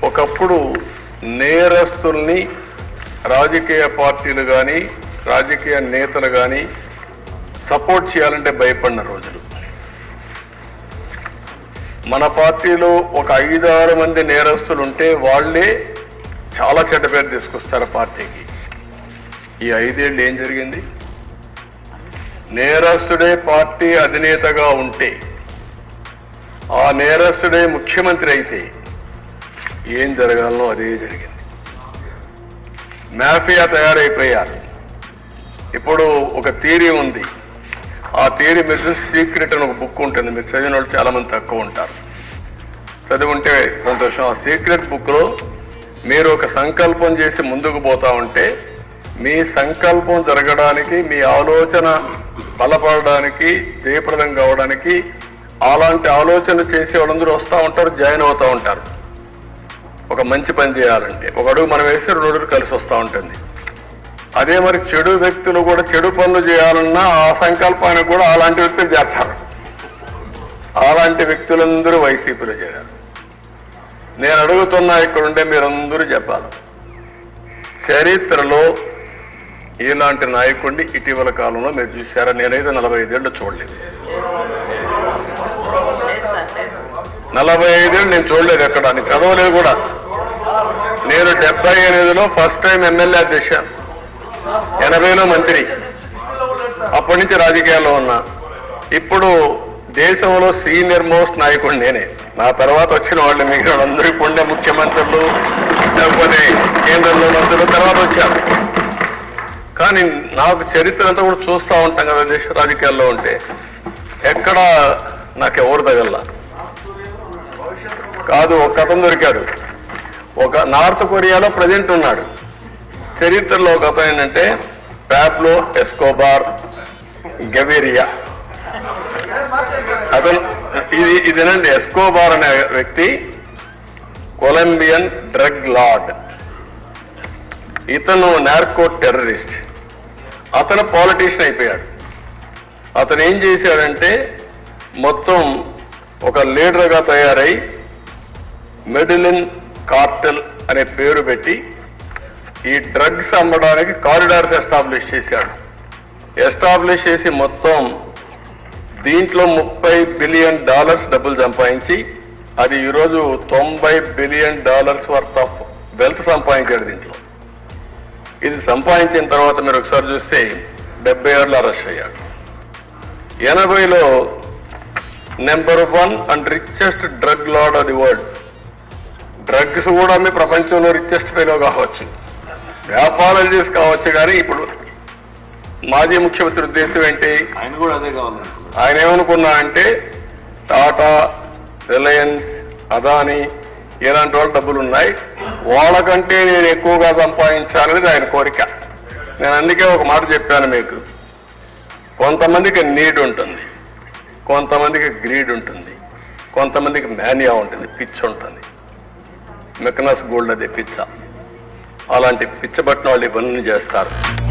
ఒకప్పుడు నేరస్తుల్ని రాజకీయ పార్టీలు కానీ రాజకీయ నేతలు కానీ సపోర్ట్ చేయాలంటే భయపడిన రోజులు మన పార్టీలో ఒక ఐదారు మంది నేరస్తులు ఉంటే వాళ్ళే చాలా చెడ్డ పేరు తీసుకొస్తారు పార్టీకి ఈ ఐదేళ్ళు ఏం జరిగింది నేరస్తుడే పార్టీ అధినేతగా ఉంటే ఆ నేరస్తుడే ముఖ్యమంత్రి అయితే ఏం జరగాలనో అదే జరిగింది మాఫియా తయారైపోయారు ఇప్పుడు ఒక థీరీ ఉంది ఆ థియరీ మీరు సీక్రెట్ అని ఒక బుక్ ఉంటుంది మీరు చదివిన వాళ్ళు చాలా మంది తక్కువ ఉంటారు చదివి ఉంటే సంతోషం ఆ సీక్రెట్ బుక్లో మీరు ఒక సంకల్పం చేసి ముందుకు పోతా ఉంటే మీ సంకల్పం జరగడానికి మీ ఆలోచన బలపడడానికి జయప్రదం కావడానికి అలాంటి ఆలోచన చేసే వాళ్ళందరూ వస్తూ ఉంటారు జాయిన్ అవుతూ ఉంటారు ఒక మంచి పని చేయాలంటే ఒక అడుగు మనం వేస్తే రెండు అడుగులు కలిసి వస్తూ ఉంటుంది అదే మరి చెడు వ్యక్తులు కూడా చెడు పనులు చేయాలన్నా ఆ సంకల్పానికి కూడా అలాంటి వ్యక్తులు చేస్తారు అలాంటి వ్యక్తులందరూ వైసీపీలో చేరారు నేను అడుగుతున్నా ఇక్కడుండే మీరందరూ చెప్పాలి చరిత్రలో ఇలాంటి నాయకుడిని ఇటీవల కాలంలో మీరు చూశారా నేనైతే నలభై ఐదేళ్ళు చూడలేదు నలభై ఐదేళ్ళు నేను చూడలేదు ఎక్కడ నేను చదవలేదు కూడా నేను డెబ్బై ఎనిమిదిలో ఫస్ట్ టైం ఎమ్మెల్యే చేశాను ఎనభైలో మంత్రి అప్పటి నుంచి రాజకీయాల్లో ఉన్నా ఇప్పుడు దేశంలో సీనియర్ మోస్ట్ నాయకుడు నేనే నా తర్వాత వచ్చిన వాళ్ళు మిగిలిన వాళ్ళందరూ ఇప్పుడు ఉండే ముఖ్యమంత్రులు లేకపోతే కేంద్రంలో మంత్రులు తర్వాత వచ్చారు కానీ నాకు చరిత్ర అంతా కూడా చూస్తూ ఉంటాం కదా దేశ రాజకీయాల్లో ఉంటే ఎక్కడ నాకు ఎవరు తగల్లా కాదు ఒక అతను దొరికాడు ఒక నార్త్ కొరియాలో ప్రజెంట్ ఉన్నాడు చరిత్రలో ఒక అతను ఏంటంటే ప్యాబ్లో ఎస్కోబార్ గవేరియా అతను ఇది ఇదేనండి ఎస్కోబార్ అనే వ్యక్తి కొలంబియన్ డ్రగ్ లార్డ్ ఇతను నార్కో టెర్రరిస్ట్ అతను పాలిటీషియన్ అయిపోయాడు అతను ఏం చేశాడంటే మొత్తం ఒక లీడర్గా తయారై మెడిలిన్ కార్టెల్ అనే పేరు పెట్టి ఈ డ్రగ్స్ అమ్మడానికి కారిడార్స్ ఎస్టాబ్లిష్ చేశాడు ఎస్టాబ్లిష్ చేసి మొత్తం దీంట్లో ముప్పై బిలియన్ డాలర్స్ డబ్బులు సంపాదించి అది ఈరోజు తొంభై billion dollars worth of wealth సంపాదించాడు దీంట్లో ఇది సంపాదించిన తర్వాత మీరు ఒకసారి చూస్తే డెబ్బై ఏళ్ళు అరెస్ట్ అయ్యాడు ఎనభైలో number one and richest drug lord of the world drugs కూడా మీ ప్రపంచంలో రిచెస్ట్ ఫెలో కావచ్చు వ్యాపారాలు చేసి కావచ్చు కానీ ఇప్పుడు మాజీ ముఖ్యమంత్రి ఉద్దేశం ఏంటి ఆయన కూడా అదే కావాలనుకున్నారు ఆయన ఏమనుకున్నా అంటే టాటా రిలయన్స్ అదాని ఇలాంటి వాళ్ళ డబ్బులు ఉన్నాయి వాళ్ళకంటే నేను ఎక్కువగా సంపాదించాలనేది ఆయన కోరిక నేను అందుకే ఒక మాట చెప్పాను మీకు కొంతమందికి నీడ్ ఉంటుంది కొంతమందికి గ్రీడ్ ఉంటుంది కొంతమందికి మేనియా ఉంటుంది పిచ్ ఉంటుంది మెకనస్ గోల్డ్ అదే పిచ్చ అలాంటి పిచ్చబట్టిన వాళ్ళు ఇవన్నీ చేస్తారు